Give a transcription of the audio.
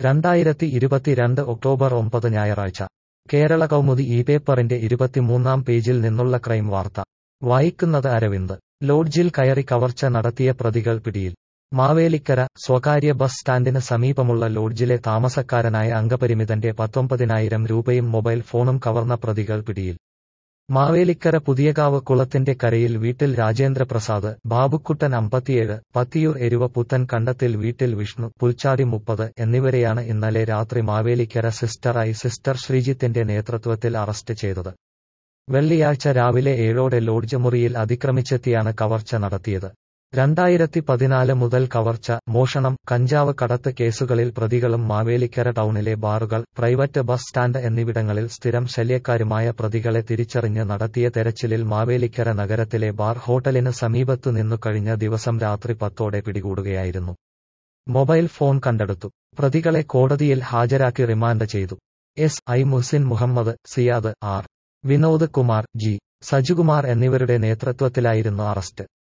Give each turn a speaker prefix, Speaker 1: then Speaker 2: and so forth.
Speaker 1: രണ്ടായിരത്തി ഇരുപത്തിരണ്ട് ഒക്ടോബർ ഒമ്പത് ഞായറാഴ്ച കേരള കൗമുദി ഈ പേപ്പറിന്റെ ഇരുപത്തിമൂന്നാം പേജിൽ നിന്നുള്ള ക്രൈം വാർത്ത വായിക്കുന്നത് അരവിന്ദ് ലോഡ്ജിൽ കയറി കവർച്ച നടത്തിയ പ്രതികൾ പിടിയിൽ മാവേലിക്കര സ്വകാര്യ ബസ് സ്റ്റാൻഡിന് സമീപമുള്ള ലോഡ്ജിലെ താമസക്കാരനായ അംഗപരിമിതന്റെ പത്തൊമ്പതിനായിരം രൂപയും മൊബൈൽ ഫോണും കവർന്ന പ്രതികൾ പിടിയിൽ മാവേലിക്കര പുതിയകാവ് കുളത്തിന്റെ കരയിൽ വീട്ടിൽ രാജേന്ദ്രപ്രസാദ് ബാബുക്കുട്ടൻ അമ്പത്തിയേഴ് പത്തിയൂർ എരുവ പുത്തൻ കണ്ടത്തിൽ വീട്ടിൽ വിഷ്ണു പുൽച്ചാടി മുപ്പത് എന്നിവരെയാണ് ഇന്നലെ രാത്രി മാവേലിക്കര സിസ്റ്ററായി സിസ്റ്റർ ശ്രീജിത്തിന്റെ നേതൃത്വത്തിൽ അറസ്റ്റ് ചെയ്തത് വെള്ളിയാഴ്ച രാവിലെ ഏഴോടെ ലോഡ്ജ് മുറിയിൽ അതിക്രമിച്ചെത്തിയാണ് കവർച്ച നടത്തിയത് രണ്ടായിരത്തി പതിനാല് മുതൽ കവർച്ച മോഷണം കഞ്ചാവ് കടത്ത് കേസുകളിൽ പ്രതികളും മാവേലിക്കര ടൗണിലെ ബാറുകൾ പ്രൈവറ്റ് ബസ് സ്റ്റാൻഡ് എന്നിവിടങ്ങളിൽ സ്ഥിരം ശല്യക്കാരുമായ പ്രതികളെ തിരിച്ചറിഞ്ഞ് നടത്തിയ തെരച്ചിലിൽ മാവേലിക്കര നഗരത്തിലെ ബാർ ഹോട്ടലിന് സമീപത്തു നിന്നു കഴിഞ്ഞ ദിവസം രാത്രി പത്തോടെ പിടികൂടുകയായിരുന്നു മൊബൈൽ ഫോൺ കണ്ടെടുത്തു പ്രതികളെ കോടതിയിൽ ഹാജരാക്കി റിമാൻഡ് ചെയ്തു S I Muhsin Muhammad Siyad R Vinod Kumar G Sajukumar എന്നിവരുടെ നേതൃത്വത്തിലായിരുന്നു അറസ്റ്റ്